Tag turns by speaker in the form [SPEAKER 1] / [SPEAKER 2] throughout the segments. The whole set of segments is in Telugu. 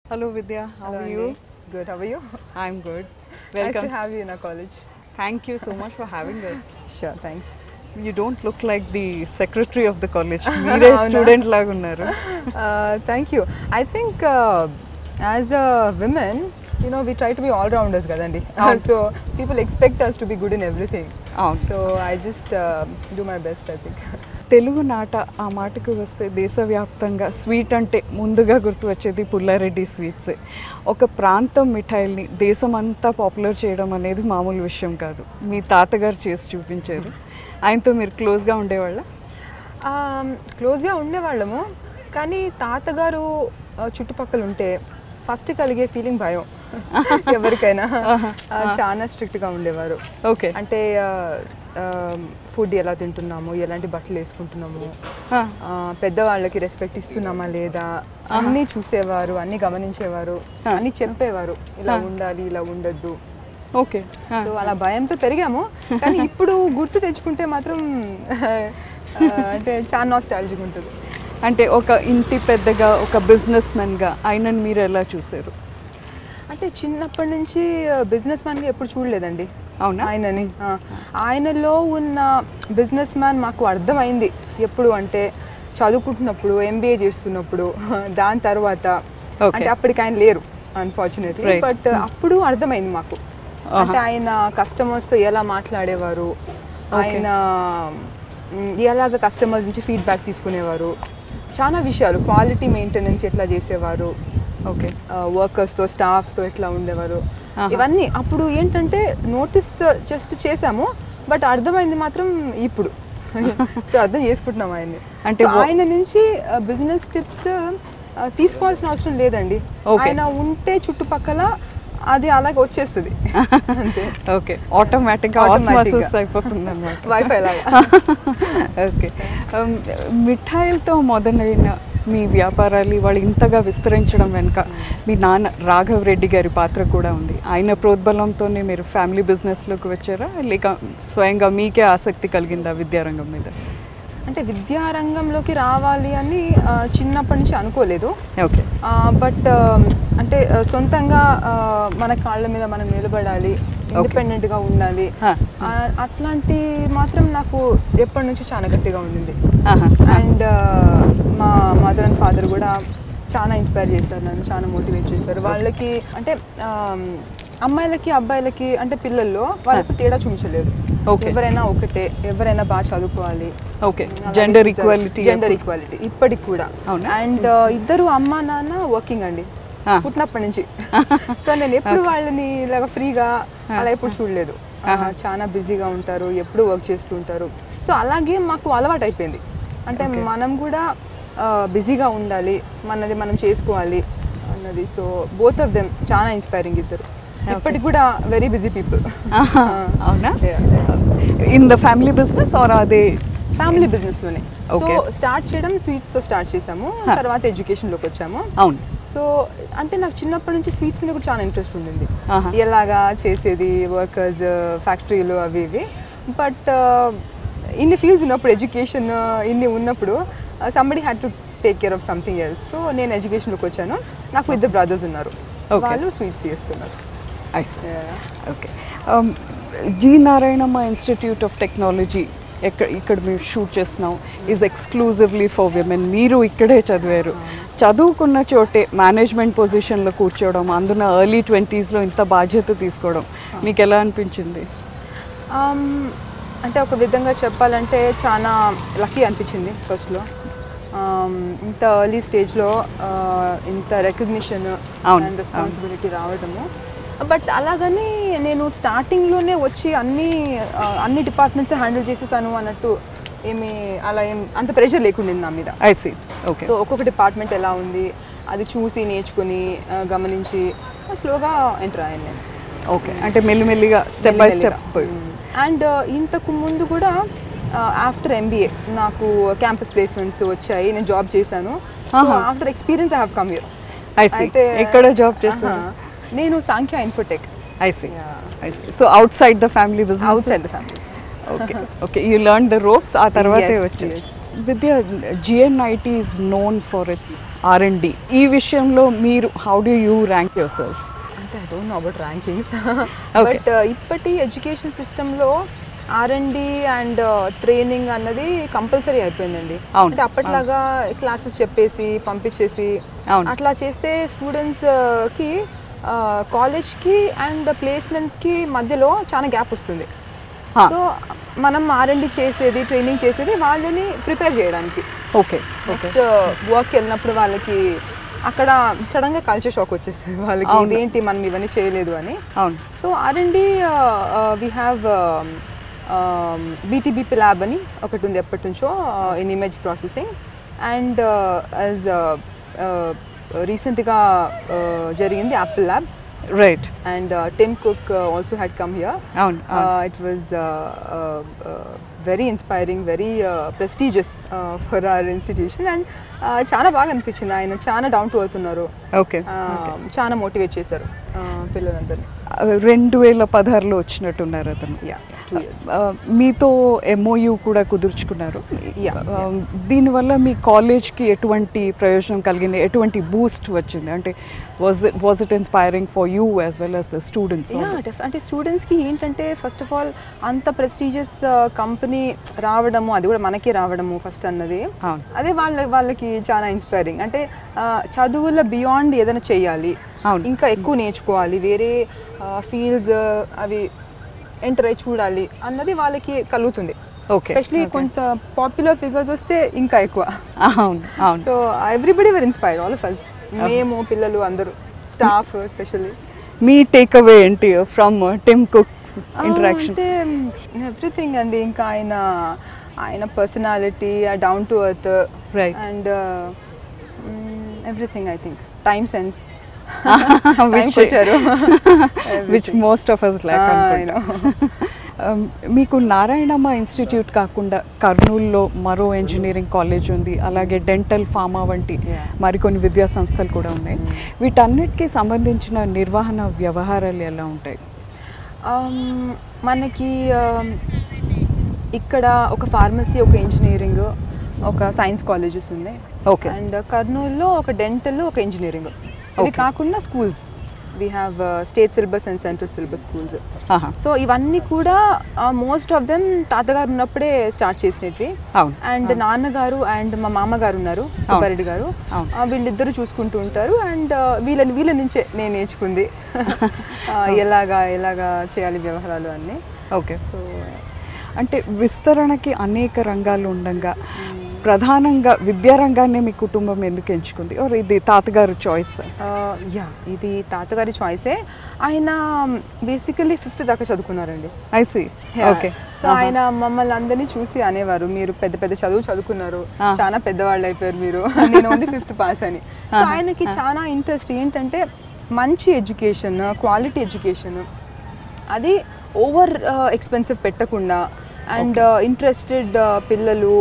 [SPEAKER 1] Hello Vidya, how
[SPEAKER 2] Hello,
[SPEAKER 1] are you?
[SPEAKER 2] Andy. Good. How are you?
[SPEAKER 1] I'm good.
[SPEAKER 2] Nice
[SPEAKER 1] Welcome.
[SPEAKER 2] to have you in our college.
[SPEAKER 1] Thank you so much for having us.
[SPEAKER 2] Sure. Thanks.
[SPEAKER 1] You don't look like the secretary of the college. మీరే
[SPEAKER 2] అవునా?
[SPEAKER 1] స్టూడెంట్ లాగా ఉన్నారు
[SPEAKER 2] Uh, thank you. I think uh, as a women, you know, we try to be all rounders, kadandi.
[SPEAKER 1] అవును.
[SPEAKER 2] so people expect us to be good in everything.
[SPEAKER 1] అవును
[SPEAKER 2] So I just uh, do my best. I think.
[SPEAKER 1] Telugu నాట ఆ మాటకు వస్తే దేశవ్యాప్తంగా స్వీట్ అంటే ముందుగా గుర్తు వచ్చేది పుల్లారెడ్డి స్వీట్స్ ఒక ప్రాంతం మిఠాయిల్ని దేశమంతా పాపులర్ చేయడం అనేది మామూలు విషయం కాదు మీ తాతగారు చేసి చూపించారు ఆయనతో మీరు క్లోజ్గా ఉండేవాళ్ళ
[SPEAKER 2] క్లోజ్గా ఉండేవాళ్ళము కానీ తాతగారు uh, చుట్టుపక్కల ఉంటే ఫస్ట్ కలిగే ఫీలింగ్ భయం ఎవరికైనా Uh, చాలా స్ట్రిక్ట్గా ఉండేవారు
[SPEAKER 1] ఓకే
[SPEAKER 2] అంటే ఫుడ్ ఎలా తింటున్నాము ఎలాంటి బట్టలు వేసుకుంటున్నాము ఆ, పెద్దవాళ్ళకి రెస్పెక్ట్ ఇస్తున్నామా లేదా అన్నీ చూసేవారు అన్నీ గమనించేవారు అన్నీ చెప్పేవారు ఇలా ఉండాలి ఇలా ఉండొద్దు
[SPEAKER 1] ఓకే
[SPEAKER 2] సో అలా భయంతో పెరిగాము కానీ ఇప్పుడు గుర్తు తెచ్చుకుంటే మాత్రం ఆ, అంటే చాలా నాస్టాలజిక్ ఉంటుంది
[SPEAKER 1] అంటే ఒక ఇంటి పెద్దగా ఒక బిజినెస్ గా ఆయనను మీరు ఎలా చూసారు
[SPEAKER 2] అంటే చిన్నప్పటి నుంచి బిజినెస్ మ్యాన్గా ఎప్పుడు చూడలేదండి
[SPEAKER 1] అవునా
[SPEAKER 2] ఆయనని ఆ, ఆయనలో ఉన్న బిజినెస్ మ్యాన్ మాకు అర్థమైంది ఎప్పుడు అంటే చదువుకుంటున్నప్పుడు ఎంబీఏ చేస్తున్నప్పుడు దాని తర్వాత
[SPEAKER 1] Okay.
[SPEAKER 2] అంటే అప్పటికి ఆయన లేరు అన్ఫార్చునేట్లీ
[SPEAKER 1] Right.
[SPEAKER 2] బట్ అప్పుడు అర్థమైంది మాకు అంటే ఆయన కస్టమర్స్తో ఎలా మాట్లాడేవారు ఆయన మ్, ఎలాగ కస్టమర్స్ నుంచి ఫీడ్బ్యాక్ తీసుకునేవారు చాలా విషయాలు క్వాలిటీ మెయింటెనెన్స్ ఎట్లా చేసేవారు
[SPEAKER 1] ఓకే
[SPEAKER 2] వర్కర్స్తో స్టాఫ్తో ఎట్లా ఉండేవారు
[SPEAKER 1] ఆహా.
[SPEAKER 2] ఇవన్నీ అప్పుడు ఏంటంటే నోటీస్ జస్ట్ చేసాము బట్ అర్థమైంది మాత్రం ఇప్పుడు ఇప్పుడు అర్థం చేసుకుంటున్నాం ఆయన్ని
[SPEAKER 1] అంటే
[SPEAKER 2] అంటే
[SPEAKER 1] వా-
[SPEAKER 2] ఆయన నుంచి బిజినెస్ టిప్స్ తీసుకోవాల్సిన అవసరం లేదండి
[SPEAKER 1] Okay.
[SPEAKER 2] ఆయన ఉంటే చుట్టుపక్కల అది అలాగే వచ్చేస్తుంది అంతే
[SPEAKER 1] ఓకే ఆటోమేటిక్గా
[SPEAKER 2] Automatic గా.
[SPEAKER 1] ఆస్మాసిస్ అయిపోతుంది అనమాట
[SPEAKER 2] వైఫై లాగా
[SPEAKER 1] ఓకే Um, మిఠాయిలతో మొదలైన మీ వ్యాపారాలు వాళ్ళు ఇంతగా విస్తరించడం వెనుక మీ నాన్న రాఘవ్ రెడ్డి గారి పాత్ర కూడా ఉంది ఆయన ప్రోద్బలంతోనే మీరు ఫ్యామిలీ బిజినెస్లోకి వచ్చారా లేక స్వయంగా మీకే ఆసక్తి కలిగిందా విద్యారంగం మీద
[SPEAKER 2] అంటే విద్యారంగంలోకి రావాలి అని ఆ, చిన్నప్పటి నుంచి అనుకోలేదు
[SPEAKER 1] ఓకే
[SPEAKER 2] బట్ అంటే ఆ, సొంతంగా ఆ, మన కాళ్ళ మీద మనం నిలబడాలి ఇండిపెండెంట్గా ఉండాలి
[SPEAKER 1] Huh.
[SPEAKER 2] ఆ, అట్లాంటి మాత్రం నాకు ఎప్పటి నుంచి చాలా గట్టిగా ఉండింది
[SPEAKER 1] ఆహా.
[SPEAKER 2] అండ్ మా మదర్ అండ్ ఫాదర్ కూడా చాలా ఇన్స్పైర్ చేస్తారు నన్ను చాలా మోటివేట్ చేస్తారు వాళ్ళకి అంటే ఆ, అమ్మాయిలకి అబ్బాయిలకి అంటే పిల్లల్లో వాళ్ళకి తేడా చూపించలేదు
[SPEAKER 1] Okay.
[SPEAKER 2] ఎవరైనా ఒకటే ఎవరైనా బాగా చదువుకోవాలి
[SPEAKER 1] okay gender equality
[SPEAKER 2] gender equality ఇప్పటికి కూడా
[SPEAKER 1] అవునా?
[SPEAKER 2] అండ్ ఇద్దరు అమ్మ నాన్న వర్కింగ్ అండి
[SPEAKER 1] Ah.
[SPEAKER 2] పుట్టినప్పటి నుంచి సో నేను ఎప్పుడు వాళ్ళని ఇలాగ ఫ్రీగా అలా ఎప్పుడు చూడలేదు ఆ, చాలా బిజీగా ఉంటారు ఎప్పుడు వర్క్ చేస్తూ ఉంటారు సో అలాగే మాకు అలవాటు అయిపోయింది అంటే మనం కూడా బిజీగా ఉండాలి మనది మనం చేసుకోవాలి అన్నది సో బోత్ ఆఫ్ దెమ్ చాలా ఇన్స్పైరింగ్ ఇద్దరు ఇప్పటికి కూడా వెరీ బిజీ పీపుల్
[SPEAKER 1] అవునా in the family business or అదే
[SPEAKER 2] ఫ్యామిలీ బిజినెస్ లోనే సో
[SPEAKER 1] Okay.
[SPEAKER 2] స్టార్ట్ చేయడం స్వీట్స్ తో స్టార్ట్ చేసాము తర్వాత ఎడ్యుకేషన్ లోకి వచ్చాము
[SPEAKER 1] అవును
[SPEAKER 2] సో అంటే నాకు చిన్నప్పటి నుంచి స్వీట్స్ మీద కూడా చాలా ఇంట్రెస్ట్ ఉండింది
[SPEAKER 1] ఆహా.
[SPEAKER 2] ఎలాగా చేసేది వర్కర్స్ ఫ్యాక్టరీలు అవి ఇవి బట్ ఇన్ని ఫీల్డ్స్ ఉన్నప్పుడు ఎడ్యుకేషన్ ఇన్ని ఉన్నప్పుడు somebody had to take care of something else so నేను ఎడ్యుకేషన్లోకి వచ్చాను నాకు ఇద్దరు బ్రదర్స్ ఉన్నారు
[SPEAKER 1] Okay.
[SPEAKER 2] వాళ్ళు స్వీట్స్ చేస్తున్నారు
[SPEAKER 1] I okay G Narayanamma institute of technology ఎక్కడ ఇక్కడ మేము షూట్ చేస్తున్నాం ఈజ్ ఎక్స్క్లూజివ్లీ ఫర్ విమెన్ మీరు ఇక్కడే చదివారు చదువుకున్న చోటే మేనేజ్మెంట్ పొజిషన్లో కూర్చోవడం అందున ఎర్లీ ట్వంటీస్లో ఇంత బాధ్యత తీసుకోవడం మీకు ఎలా అనిపించింది
[SPEAKER 2] Um, అంటే ఒక విధంగా చెప్పాలంటే చాలా లక్కీ అనిపించింది ఫస్ట్లో ఇంత ఎర్లీ స్టేజ్లో ఇంత రికగ్నిషన్
[SPEAKER 1] అవును,
[SPEAKER 2] అండ్ రెస్పాన్సిబిలిటీ రావడము బట్ అలాగని నేను స్టార్టింగ్లోనే వచ్చి అన్ని ఆ, అన్ని డిపార్ట్మెంట్స్ హ్యాండిల్ చేసేసాను అన్నట్టు ఏమి అలా ఏం అంత ప్రెషర్ లేకుండింది నా మీద
[SPEAKER 1] ఐ సీ ఓకే
[SPEAKER 2] సో ఒక్కొక్క డిపార్ట్మెంట్ ఎలా ఉంది అది చూసి నేర్చుకుని ఆ, గమనించి స్లోగా ఎంటర్ అయ్యాను నేను
[SPEAKER 1] ఓకే అంటే మెల్లిమెల్లిగా స్టెప్ బై స్టెప్
[SPEAKER 2] అండ్ ఇంతకు ముందు కూడా ఆఫ్టర్ ఎంబీఏ నాకు క్యాంపస్ ప్లేస్మెంట్స్ వచ్చాయి నేను జాబ్ చేశాను after experience I have come your
[SPEAKER 1] I see ఎక్కడ జాబ్ చేస్తారు
[SPEAKER 2] నేను Sankhya Infotech
[SPEAKER 1] I see I see so outside the family business
[SPEAKER 2] outside the family
[SPEAKER 1] okay okay you learn the ropes ఆ తర్వాతే
[SPEAKER 2] Yes,
[SPEAKER 1] వచ్చింది
[SPEAKER 2] yes.
[SPEAKER 1] విద్య GNIT is known for its R and D ఈ విషయంలో మీరు how do you rank your self
[SPEAKER 2] అంటే I don't know about rankings
[SPEAKER 1] Okay.
[SPEAKER 2] But ఇప్పటి ఎడ్యుకేషన్ సిస్టంలో ఆర్ఎండి అండ్ ట్రైనింగ్ అన్నది కంపల్సరీ అయిపోయిందండి
[SPEAKER 1] అవును,
[SPEAKER 2] అంటే అప్పట్లాగా క్లాసెస్ చెప్పేసి పంపించేసి
[SPEAKER 1] అవును.
[SPEAKER 2] అట్లా చేస్తే స్టూడెంట్స్ కి కాలేజ్కి అండ్ ప్లేస్మెంట్స్కి మధ్యలో చాలా గ్యాప్ వస్తుంది
[SPEAKER 1] Huh.
[SPEAKER 2] సో మనం ఆర్ఎండి చేసేది ట్రైనింగ్ చేసేది వాళ్ళని ప్రిపేర్ చేయడానికి
[SPEAKER 1] ఓకే ఓకే
[SPEAKER 2] నెక్స్ట్ వర్క్ వెళ్ళినప్పుడు వాళ్ళకి అక్కడ సడన్ గా కల్చర్ షాక్ వచ్చేస్తుంది వాళ్ళకి
[SPEAKER 1] అవును.
[SPEAKER 2] ఇదేంటి మనం ఇవన్నీ చేయలేదు అని
[SPEAKER 1] అవును
[SPEAKER 2] so R and we have BTBP lab అని ఒకటి ఉంది ఎప్పటి నుంచో in image processing and as రీసెంట్గా జరిగింది Apple lab
[SPEAKER 1] right
[SPEAKER 2] and Tim Cook also had come here
[SPEAKER 1] అవును అవును
[SPEAKER 2] it was very inspiring very prestigious for our institution and చాలా బాగా అనిపించింది ఆయన చాలా డౌన్ టు అవుతున్నారు
[SPEAKER 1] ఓకే
[SPEAKER 2] చాలా మోటివేట్ చేశారు uh, పిల్లలందరినీ
[SPEAKER 1] రెండు వేల పదహారులో వచ్చినట్టున్నారు అతను
[SPEAKER 2] యా టూ ఇయర్స్
[SPEAKER 1] ఆ, మీతో ఎంఓయు కూడా కుదుర్చుకున్నారు
[SPEAKER 2] Yeah,
[SPEAKER 1] ఆ, దీనివల్ల మీ కాలేజ్కి ఎటువంటి ప్రయోజనం కలిగింది ఎటువంటి బూస్ట్ వచ్చింది అంటే was was it inspiring for you as well as the students
[SPEAKER 2] yeah అంటే స్టూడెంట్స్కి ఏంటంటే ఫస్ట్ ఆఫ్ ఆల్ అంత ప్రెస్టీజియస్ కంపెనీ రావడము అది కూడా మనకే రావడము ఫస్ట్ అన్నది
[SPEAKER 1] అవును.
[SPEAKER 2] అదే వాళ్ళ వాళ్ళకి చాలా ఇన్స్పైరింగ్ అంటే ఆ, చదువుల బియాండ్ ఏదైనా చేయాలి
[SPEAKER 1] అవును.
[SPEAKER 2] ఇంకా ఎక్కువ నేర్చుకోవాలి వేరే ఫీల్డ్స్ అవి ఎంటర్ అయి చూడాలి అన్నది వాళ్ళకి కలుగుతుంది
[SPEAKER 1] ఓకే
[SPEAKER 2] ఎస్పెషలీ కొంత పాపులర్ ఫిగర్స్ వస్తే ఇంకా ఎక్కువ
[SPEAKER 1] అవును అవును
[SPEAKER 2] so everybody were inspired all of us మేము పిల్లలు అందరూ స్టాఫ్ ఎస్పెషల్లీ
[SPEAKER 1] మీ టేక్ అవే ఏంటి ఫ్రమ్ టిమ్ కుక్స్ ఇంటరాక్షన్
[SPEAKER 2] అంటే ఎవ్రీథింగ్ అండి ఇంకా ఆయన ఆయన personality down to earth
[SPEAKER 1] Right.
[SPEAKER 2] And everything I think time sense
[SPEAKER 1] Which-
[SPEAKER 2] వచ్చారు
[SPEAKER 1] which most of us lack
[SPEAKER 2] Ah, I
[SPEAKER 1] మీకు నారాయణమ్మ ఇన్స్టిట్యూట్ కాకుండా కర్నూలులో మరో ఇంజనీరింగ్ కాలేజ్ ఉంది అలాగే డెంటల్ ఫార్మా వంటి
[SPEAKER 2] Yeah.
[SPEAKER 1] మరికొన్ని విద్యా సంస్థలు కూడా ఉన్నాయి వీటన్నిటికీ సంబంధించిన నిర్వహణ వ్యవహారాలు ఎలా ఉంటాయి
[SPEAKER 2] Um, మనకి um, ఇక్కడ ఒక ఫార్మసీ ఒక ఇంజనీరింగ్ ఒక సైన్స్ కాలేజెస్ ఉన్నాయి
[SPEAKER 1] Okay.
[SPEAKER 2] అండ్ కర్నూలులో ఒక డెంటల్ ఒక ఇంజనీరింగ్ ఇవి
[SPEAKER 1] Okay.
[SPEAKER 2] కాకుండా schools we have state syllabus and central syllabus schools
[SPEAKER 1] ఆహా.
[SPEAKER 2] సో ఇవన్నీ కూడా మోస్ట్ ఆఫ్ దెమ్ తాతగారు ఉన్నప్పుడే స్టార్ట్ చేసినవి
[SPEAKER 1] అవును
[SPEAKER 2] అండ్ నాన్నగారు అండ్ మా మామగారు ఉన్నారు సుబ్బారెడ్డి గారు
[SPEAKER 1] అవును.
[SPEAKER 2] ఆ, వీళ్ళిద్దరూ చూసుకుంటూ ఉంటారు అండ్ వీళ్ళని వీళ్ళ నుంచే నేను నేర్చుకుంది ఆ, ఎలాగా ఎలాగా చేయాలి వ్యవహారాలు అన్నీ
[SPEAKER 1] ఓకే
[SPEAKER 2] సో
[SPEAKER 1] అంటే విస్తరణకి అనేక రంగాలు ఉండగా ప్రధానంగా విద్యారంగాన్ని మీ కుటుంబం ఎందుకు ఎంచుకుంది ఓర్ ఇది తాతగారు చాయిస్
[SPEAKER 2] యా ఇది తాతగారి చాయిసే ఆయన బేసికలీ ఫిఫ్త్ దాకా చదువుకున్నారండి
[SPEAKER 1] ఐ సి ఓకే
[SPEAKER 2] సో ఆయన మమ్మల్ని అందరినీ చూసి అనేవారు మీరు పెద్ద పెద్ద చదువు చదువుకున్నారు
[SPEAKER 1] Ah.
[SPEAKER 2] చాలా పెద్దవాళ్ళు అయిపోయారు మీరు నేను ఓన్లీ ఫిఫ్త్ పాస్ అని సో ఆయనకి చాలా ఇంట్రెస్ట్ ఏంటంటే మంచి ఎడ్యుకేషన్ క్వాలిటీ ఎడ్యుకేషన్ అది ఓవర్ ఎక్స్పెన్సివ్ పెట్టకుండా అండ్ ఇంట్రెస్టెడ్ పిల్లలు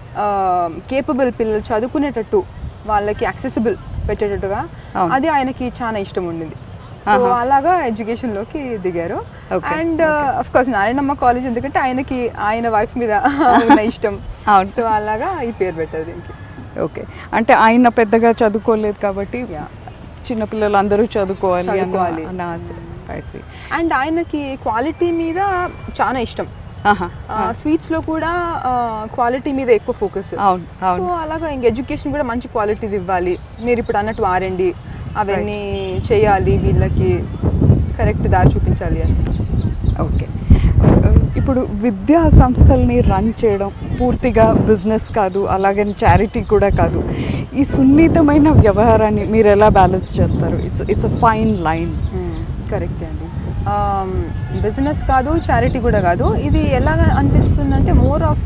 [SPEAKER 2] కేపబుల్ పిల్లలు చదువుకునేటట్టు వాళ్ళకి యాక్సెసిబుల్ పెట్టేటట్టుగా
[SPEAKER 1] అవును.
[SPEAKER 2] అది ఆయనకి చాలా ఇష్టం ఉండింది సో
[SPEAKER 1] ఆహా.
[SPEAKER 2] అలాగా ఎడ్యుకేషన్ లోకి దిగారు
[SPEAKER 1] Okay,
[SPEAKER 2] and of course Narayanamma college ఎందుకంటే ఆయనకి ఆయన వైఫ్ మీద ఉన్న ఇష్టం
[SPEAKER 1] అవును.
[SPEAKER 2] సో అలాగా ఈ పేరు పెట్టారు దీనికి
[SPEAKER 1] ఓకే అంటే ఆయన పెద్దగా చదువుకోలేదు కాబట్టి
[SPEAKER 2] Yeah.
[SPEAKER 1] చిన్నపిల్లలు అందరూ చదువుకోవాలి అన్న-
[SPEAKER 2] చదువుకోవాలి.
[SPEAKER 1] అన్న ఆశ ఐ సి
[SPEAKER 2] అండ్ ఆయనకి క్వాలిటీ మీద చాలా ఇష్టం
[SPEAKER 1] ఆహా
[SPEAKER 2] స్వీట్స్ లో కూడా క్వాలిటీ మీద ఎక్కువ ఫోకస్
[SPEAKER 1] అవును
[SPEAKER 2] సో
[SPEAKER 1] అవును
[SPEAKER 2] అలాగా ఇంక ఎడ్యుకేషన్ కూడా మంచి క్వాలిటీది ఇవ్వాలి మీరు ఇప్పుడు అన్నట్టు ఆరండి అవన్నీ చేయాలి వీళ్ళకి కరెక్ట్ దారి చూపించాలి అని
[SPEAKER 1] ఓకే ఇప్పుడు విద్యా సంస్థల్ని రన్ చేయడం పూర్తిగా బిజినెస్ కాదు అలాగే చారిటీ కూడా కాదు ఈ సున్నితమైన వ్యవహారాన్ని మీరు ఎలా బ్యాలెన్స్ చేస్తారు it's it's a fine line
[SPEAKER 2] correct అండి బిజినెస్ కాదు చారిటీ కూడా కాదు ఇది ఎలాగ అనిపిస్తుందంటే మోర్ ఆఫ్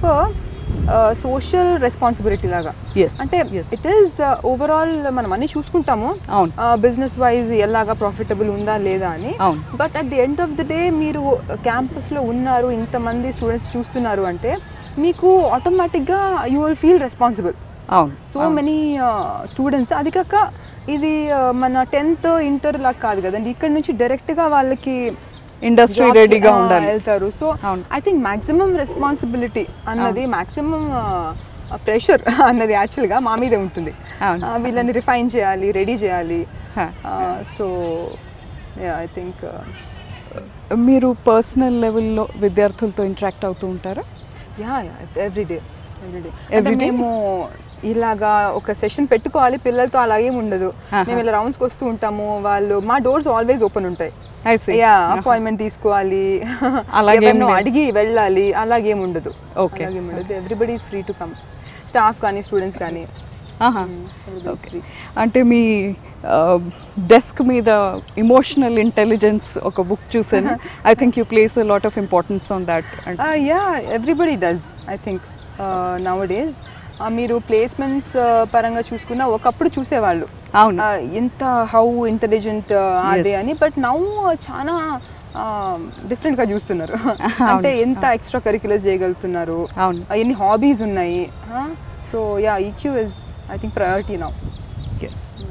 [SPEAKER 2] సోషల్ రెస్పాన్సిబిలిటీ లాగా
[SPEAKER 1] Yes,
[SPEAKER 2] అంటే
[SPEAKER 1] yes.
[SPEAKER 2] ఇట్ ఈస్ ఓవరాల్ మనం అన్ని చూసుకుంటాము
[SPEAKER 1] అవును.
[SPEAKER 2] బిజినెస్ వైజ్ ఎలాగా ప్రాఫిటబుల్ ఉందా లేదా అని
[SPEAKER 1] అవును.
[SPEAKER 2] But at the end of the day మీరు క్యాంపస్లో ఉన్నారు ఇంతమంది స్టూడెంట్స్ చూస్తున్నారు అంటే మీకు ఆటోమేటిక్గా యూ విల్ ఫీల్ రెస్పాన్సిబుల్
[SPEAKER 1] అవును
[SPEAKER 2] సో మెనీ స్టూడెంట్స్ అది కాక ఇది uh, మన టెన్త్ ఇంటర్ లాగా కాదు కదండి ఇక్కడ నుంచి డైరెక్ట్గా వాళ్ళకి
[SPEAKER 1] ఇండస్ట్రీ
[SPEAKER 2] job కి,
[SPEAKER 1] రెడీగా
[SPEAKER 2] ఆ,
[SPEAKER 1] ఉండాలి
[SPEAKER 2] వెళ్తారు సో
[SPEAKER 1] అవును.
[SPEAKER 2] ఐ థింక్ మాక్సిమం రెస్పాన్సిబిలిటీ అన్నది మాక్సిమం ప్రెషర్ అన్నది యాక్చువల్గా మా మీదే ఉంటుంది
[SPEAKER 1] అవును.
[SPEAKER 2] ఆ, వీళ్ళని రిఫైన్ చేయాలి రెడీ చేయాలి
[SPEAKER 1] Huh.
[SPEAKER 2] సో ఐ థింక్
[SPEAKER 1] మీరు పర్సనల్ లెవెల్లో విద్యార్థులతో ఇంటరాక్ట్ అవుతూ ఉంటారా
[SPEAKER 2] yeah every day every day అంటే
[SPEAKER 1] Every day?
[SPEAKER 2] మేము ఇలాగా ఒక సెషన్ పెట్టుకోవాలి పిల్లలతో అలాగేం ఉండదు
[SPEAKER 1] Aha.
[SPEAKER 2] మేము ఇలా రౌండ్స్కి వస్తూ ఉంటాము వాళ్ళు మా డోర్స్ ఆల్వేస్ ఓపెన్ ఉంటాయి
[SPEAKER 1] I see.
[SPEAKER 2] యా అపాయింట్మెంట్ తీసుకోవాలి
[SPEAKER 1] అలాగేం
[SPEAKER 2] ఎవరినో
[SPEAKER 1] లేదు.
[SPEAKER 2] అడిగి వెళ్ళాలి అలాగేం ఉండదు
[SPEAKER 1] Okay.
[SPEAKER 2] అలాగేం ఉండదు everybody is free to come staff కానీ స్టూడెంట్స్ కానీ
[SPEAKER 1] ఆహా.
[SPEAKER 2] everybody is
[SPEAKER 1] Okay.
[SPEAKER 2] free.
[SPEAKER 1] అంటే మీ డెస్క్ మీద ఇమోషనల్ ఇంటెలిజెన్స్ ఒక బుక్ చూసాను I think you place a lot of importance on that
[SPEAKER 2] yeah everybody does I think nowadays మీరు ప్లేస్మెంట్స్ పరంగా చూసుకున్న ఒకప్పుడు చూసేవాళ్ళు
[SPEAKER 1] అవును
[SPEAKER 2] Uh, ఎంత హౌ ఇంటెలిజెంట్ అదే
[SPEAKER 1] Yes.
[SPEAKER 2] అని బట్ నౌ చాలా డిఫరెంట్గా చూస్తున్నారు అంటే ఎంత ఎక్స్ట్రా కరిక్యులర్స్ చేయగలుగుతున్నారు
[SPEAKER 1] అవును
[SPEAKER 2] Uh, ఎన్ని హాబీస్ ఉన్నాయి so yeah EQ is I think priority now
[SPEAKER 1] yes